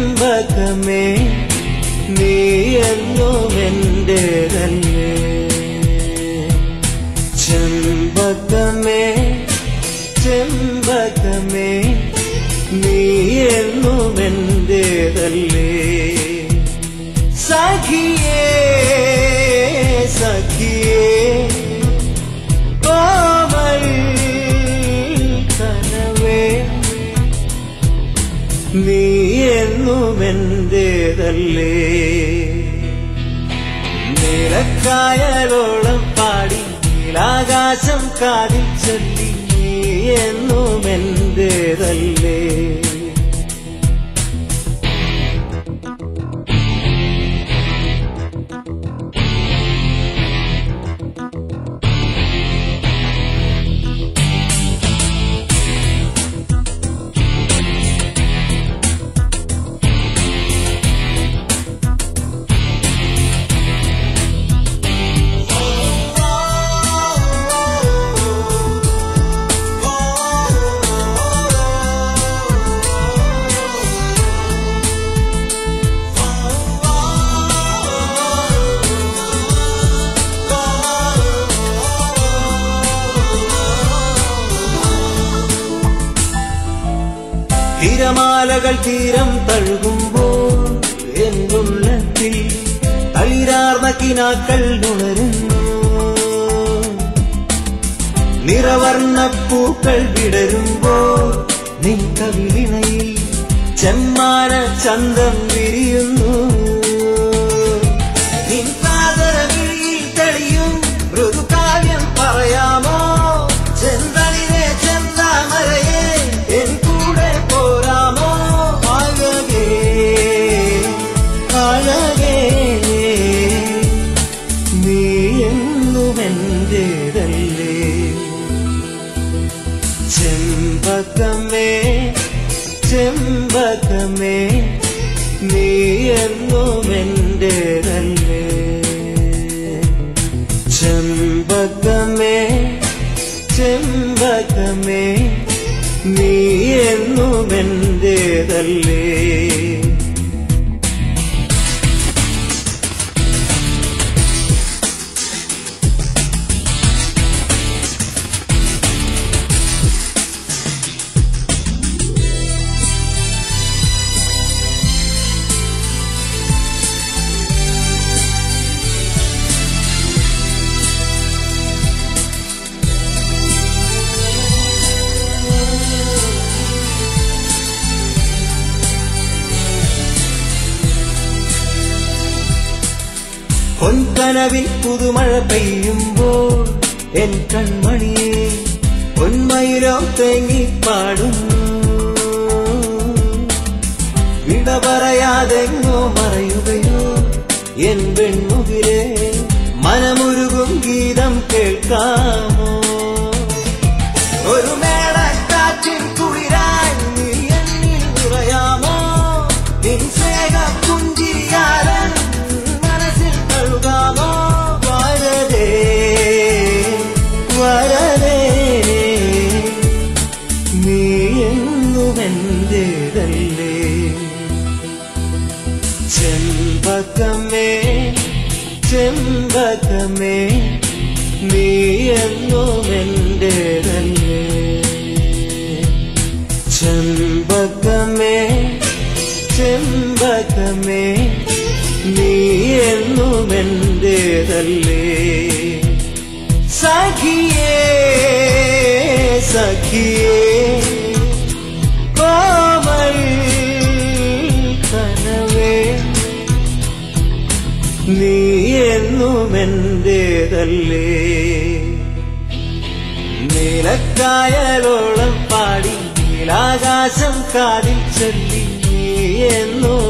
ചെമ്പകമേ നീ എന്നും എന്റേതല്ലേ ചെമ്പകമേ ചെമ്പകമേ നീ എന്നും എന്റേതല്ലേ സഖിയേ സഖിയേ കോമൾ കനവേ നീ എന്നും എന്റേതല്ലേ നിരക്കായലോളം പാടി നീലാകാശം കാതിൽ ചൊല്ലി നീ എന്നും എന്റേതല്ലേ തിരമാലകൾ തീരം തഴുകുമ്പോൾ എന്നുള്ളത്തിൽ തളിരാർന്ന കിനാക്കൾ ഉണരുന്നു നിറവർണ്ണ പൂക്കൾ വിടരുമ്പോൾ നിൻ കവിളിണയിൽ ചെമ്മാന ചന്തം വിരിയുന്നു നിൻ പാതരവിഴിയിൽ തെളിയും മൃദുകാവ്യം പറയാമോ ചെന്തളിരെ ചെന്താമരയെ എൻ കൂടെ പോരാമോ അഴകേ അഴകേ നീ എന്നും എന്റേതല്ലേ ചെമ്പകമേ ചെമ്പകമേ നീ എന്നും എന്റേതല്ലേ ചെമ്പകമേ ചെമ്പകമേ നീ എന്നും എന്റേതല്ലേ പൊൻകനവിൽ പുതുമഴ പെയ്യുമ്പോൾ എൻ കൺമണിയെ പൊന്മയിലോ തേങ്ങി പാടുന്നു വിട പറയാതെങ്ങോ മറയുകയോ എൻ പെൺമുകിലെ മനമുരുകും ഗീതം കേൾക്കാമോ ഒരു മേടക്കാറ്റിൻ കുളിരായി നീ എന്നിൽ നിറയാമോ നിൻ സ്നേഹ പുഞ്ചിരിയാരൻ മനസ്സിൽ കഴുകാമോ വരതേ വരതേ നീ എന്നും എന്റേതല്ലേ ചെമ്പകമേ ചെമ്പകമേ നീ എന്നും എന്റേതല്ലേ ചെമ്പകമേ ചെമ്പകമേ നീ എന്നും എന്റേതല്ലേ സഖിയേ സഖിയേ കോമൾ കനവേ നീ എന്നും എന്റേതല്ലേ നീലക്കായലോളം പാടി നീലാകാശം കാതിൽ ചൊല്ലി നീ എന്നും